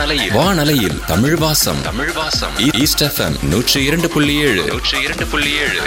வானலையில் வானலையில் தமிழ் வாசம் தமிழ் வாசம் ஈஸ்ட் எஃப்எம் நூற்றி இரண்டு புள்ளி ஏழு நூற்றி இரண்டு புள்ளி ஏழு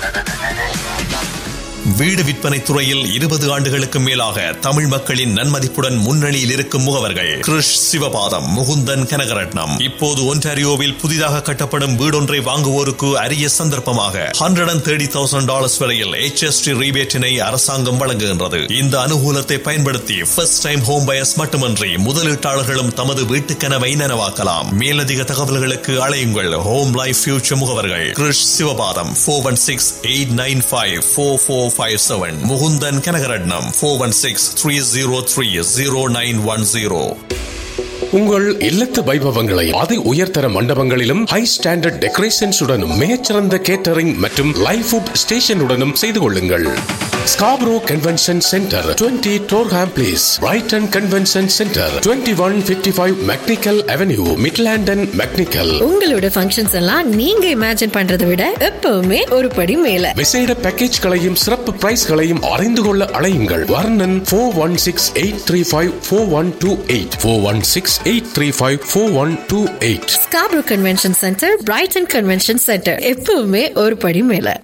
வீடு விற்பனை துறையில் இருபது ஆண்டுகளுக்கு மேலாக தமிழ் மக்களின் நன்மதிப்புடன் முன்னணியில் இருக்கும் முகவர்கள் கிருஷ் சிவபாதம் முகுந்தன் கனகரட்னம் இப்போது ஒன்டாரியோவில் புதிதாக கட்டப்படும் வீடொன்றை வாங்குவோருக்கு அரிய சந்தர்ப்பமாக hundred and thirty thousand dollars வரையில் HST ரீபேட்டினை அரசாங்கம் வழங்குகின்றது இந்த அனுகூலத்தை பயன்படுத்தி ஃபர்ஸ்ட் டைம் ஹோம் பயர்ஸ் மட்டுமன்றி முதலீட்டாளர்களும் தமது வீட்டு கனவை நனவாக்கலாம் மேலதிக தகவல்களுக்கு அழையுங்கள் ஹோம் லைஃப் ஃபியூச்சர் முகவர்கள் Krish Sivapatham four one six eight nine five four four five seven Mukunthan Kanagaratnam four one six three zero three zero nine one zero உங்கள் இல்லத்து வைபவங்களை அதி உயர்தர மண்டபங்களிலும் ஹை ஸ்டாண்டர்ட் டெக்கரேஷன்ஸ் உடனும் மிகச்சிறந்த கேட்டரிங் மற்றும் லைவ் ஃபுட் ஸ்டேஷனுடனும் செய்து கொள்ளுங்கள் Scarborough convention centre 20 Torham place Brighton convention centre 2155 one fifty five McNicoll avenue Midland and McNicoll உங்களோட ஃபங்க்ஷன்ஸ் எல்லாம் நீங்க இமேஜின் பண்றதை விட எப்பவுமே ஒரு படி மேல விசேட பேக்கேஜ்களையும் சிறப்பு பிரைஸ்களையும் அறிந்து கொள்ள அழையுங்கள் Varnan four one six eight three five four one two eight four one six eight three five four one two eight Scarborough convention centre Brighton convention centre எப்பவுமே ஒரு படி மேல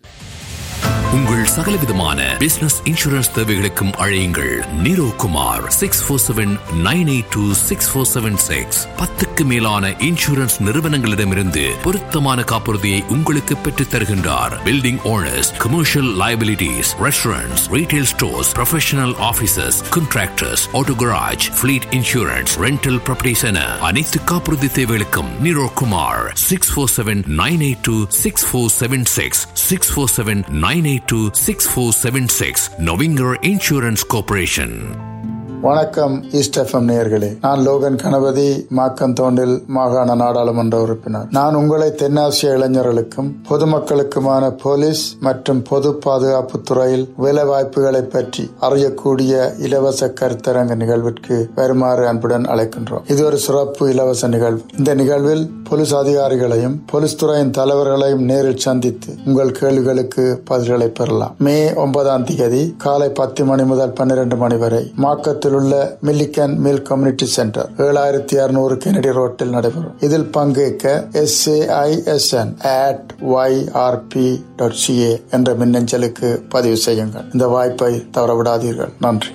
உங்கள் சகலவிதமான பிசினஸ் இன்சூரன்ஸ் தேவைகளுக்கும் அழையுங்கள் Niro Kumar six four seven nine eight two six four seven six பத்துக்கு மேலான இன்சூரன்ஸ் நிறுவனங்களிடமிருந்து பொருத்தமான காப்புறுதியை உங்களுக்கு பெற்றுத் தருகின்றார் building owners commercial liabilities restaurants retail stores professional offices contractors auto garage fleet insurance rental properties என அனைத்து காப்புறுதி தேவைகளுக்கும் Niro Kumar six four seven nine eight two six four seven six six four seven nine eight two six four seven six Novinger insurance corporation வணக்கம் East FM நேயர்களே நான் Logan Ganapathi மாக்கந்தோண்டில் மாகாண நாடாளுமன்ற உறுப்பினர் நான் உங்களை தென்னாசிய இளைஞர்களுக்கும் பொதுமக்களுக்குமான போலீஸ் மற்றும் பொது பாதுகாப்பு துறையில் வேலை வாய்ப்புகளை பற்றி அறியக்கூடிய இலவச கருத்தரங்க நிகழ்விற்கு வருமாறு அன்புடன் அழைக்கின்றோம் இது ஒரு சிறப்பு இலவச நிகழ்வு இந்த நிகழ்வில் போலீஸ் அதிகாரிகளையும் போலீஸ் துறையின் தலைவர்களையும் நேரில் சந்தித்து உங்கள் கேள்விகளுக்கு பதில்களை பெறலாம் மே ஒன்பதாம் தேதி காலை பத்து மணி முதல் பன்னிரண்டு மணி வரை மாக்கத்தில் உள்ள மில்லிகன் மில் கம்யூனிட்டி சென்டர் ஏழாயிரத்தி அறுநூறு கெனடி ரோட்டில் நடைபெறும் இதில் பங்கேற்க S A I S N at Y RP dot CA என்ற மின்னஞ்சலுக்கு பதிவு செய்யுங்கள் இந்த வாய்ப்பை தவறவிடாதீர்கள் நன்றி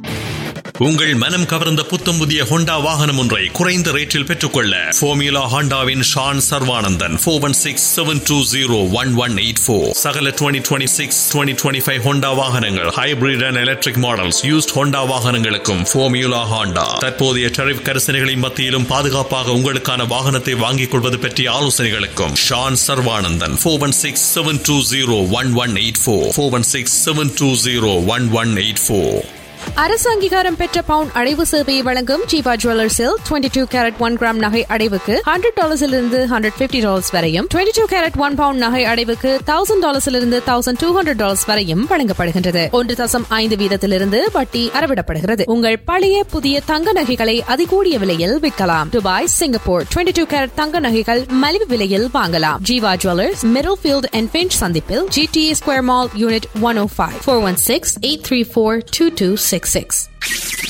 உங்கள் மனம் கவர்ந்த புத்தம் புதிய ஹோண்டா வாகனம் ஒன்றை குறைந்த ரேட்டில் பெற்றுக்கொள்ள ஃபோமியூலா ஹோண்டாவின் Shan Sarvananthan four one six seven two zero one one eight four சகல twenty twenty six twenty twenty five Honda வாகனங்கள் hybrid and electric models used Honda வாகனங்களுக்கும் ஃபோமியூலா ஹோண்டா தற்போதைய டரிஃப் கரிசனைகளின் மத்தியிலும் பாதுகாப்பாக உங்களுக்கான வாகனத்தை வாங்கிக் கொள்வது பற்றிய ஆலோசனைகளுக்கும் Shan Sarvananthan four one six seven two zero one one eight four four one six seven two zero one one eight four அரசு அங்கீகாரம் பெற்ற பவுன் அடைவு சேவையை வழங்கும் ஜீவா ஜுவல்லர்ஸில் twenty two carat one gram நகை அடைவுக்கு ஹண்ட்ரட் டாலர்ஸிலிருந்து ஹண்ட்ரட் பிப்டி டாலர்ஸ் வரையும் twenty two carat one pound நகை அடைவுக்கு தௌசண்ட் டாலர்ஸிலிருந்து தௌசண்ட் டூ ஹண்ட்ரட் டாலர்ஸ் வரையும் வழங்கப்படுகின்றது ஒன்று தசம் ஐந்து வீதத்திலிருந்து வட்டி அறவிடப்படுகிறது உங்கள் பழைய புதிய தங்க நகைகளை அதிகூடிய விலையில் விற்கலாம் Dubai Singapore twenty two carat தங்க நகைகள் மலிவு விலையில் வாங்கலாம் Jeeva jewellers Middlefield and Finch சந்திப்பில் GTA square mall unit one O five four one six eight three four two two six six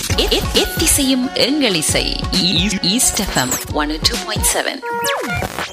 எத்திசையும் எங்கள் இசை East FM one two point seven